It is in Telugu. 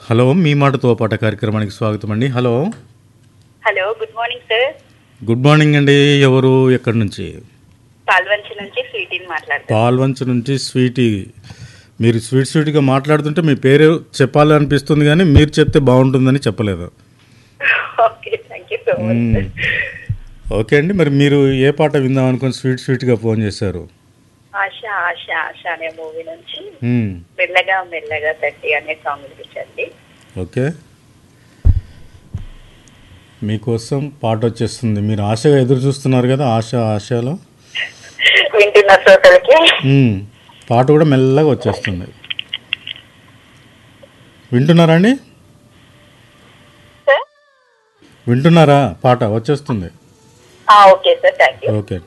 హలో మీ మాటతో పాట కార్యక్రమానికి స్వాగతం అండి hello hello good morning sir good morning అండి ఎవరు ఎక్కడి నుంచి పాల్వంచి నుంచి స్వీటీని మాట్లాడుతాను పాల్వంచ నుంచి స్వీటీ మీరు స్వీట్ స్వీట్గా మాట్లాడుతుంటే మీ పేరు చెప్పాలి అనిపిస్తుంది కానీ మీరు చెప్తే బాగుంటుందని చెప్పలేదు okay thank you so much hmm. Okay అండి మరి మీరు ఏ పాట విందాం అనుకుని స్వీట్ స్వీట్గా ఫోన్ చేశారు ఆశ ఆశ ఆశ అనే మూవీ నుంచి మ్మ్. మెల్లగా మెల్లగా తట్టి అనే సాంగ్ వినిపించండి ఓకే మీకోసం పాట వచ్చేస్తుంది మీరు ఆశగా ఎదురు చూస్తున్నారు కదా ఆశ ఆశలో వింటున్న శ్రోతలకి మ్మ్. పాట కూడా మెల్లగా వచ్చేస్తుంది వింటున్నారా అండి సార్ వింటున్నారా పాట వచ్చేస్తుంది okay sir thank you okay